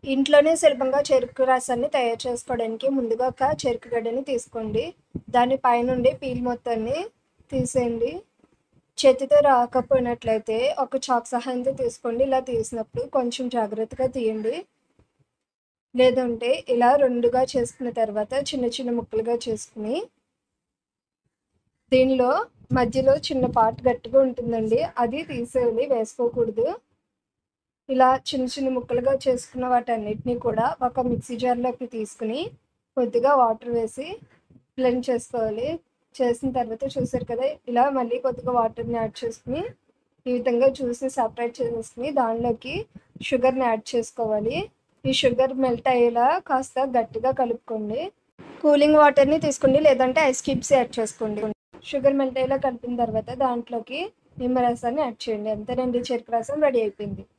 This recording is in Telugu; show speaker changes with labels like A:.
A: ఇంట్లోనే సులభంగా చెరుకు రసాన్ని తయారు చేసుకోవడానికి ముందుగా ఒక చెరుకు గడ్డని తీసుకోండి దాని పైనుండి పీల్ మొత్తాన్ని తీసేయండి చేతితో రాకపోయినట్లయితే ఒక చాక్ సహాయంతో తీసుకోండి ఇలా తీసినప్పుడు కొంచెం జాగ్రత్తగా తీయండి లేదంటే ఇలా రెండుగా చేసుకున్న తర్వాత చిన్న చిన్న ముక్కలుగా చేసుకుని దీనిలో మధ్యలో చిన్న పార్ట్ గట్టిగా ఉంటుందండి అది తీసేయాలి వేసుకోకూడదు ఇలా చిన్న చిన్న ముక్కలుగా చేసుకున్న వాటన్నిటిని కూడా ఒక మిక్సీ జార్లోకి తీసుకుని కొద్దిగా వాటర్ వేసి బ్లెండ్ చేసుకోవాలి చేసిన తర్వాత చూసారు కదా ఇలా మళ్ళీ కొద్దిగా వాటర్ని యాడ్ చేసుకుని ఈ విధంగా జ్యూస్ని సపరేట్ చేసుకుని దానిలోకి షుగర్ని యాడ్ చేసుకోవాలి ఈ షుగర్ మెల్ట్ అయ్యేలా కాస్త గట్టిగా కలుపుకోండి కూలింగ్ వాటర్ని తీసుకోండి లేదంటే ఐస్ క్యూబ్స్ యాడ్ చేసుకోండి షుగర్ మెల్ట్ అయ్యేలా కలిపిన తర్వాత దాంట్లోకి నిమ్మరసాన్ని యాడ్ చేయండి అంతేనండి చెరుకు రసం రెడీ అయిపోయింది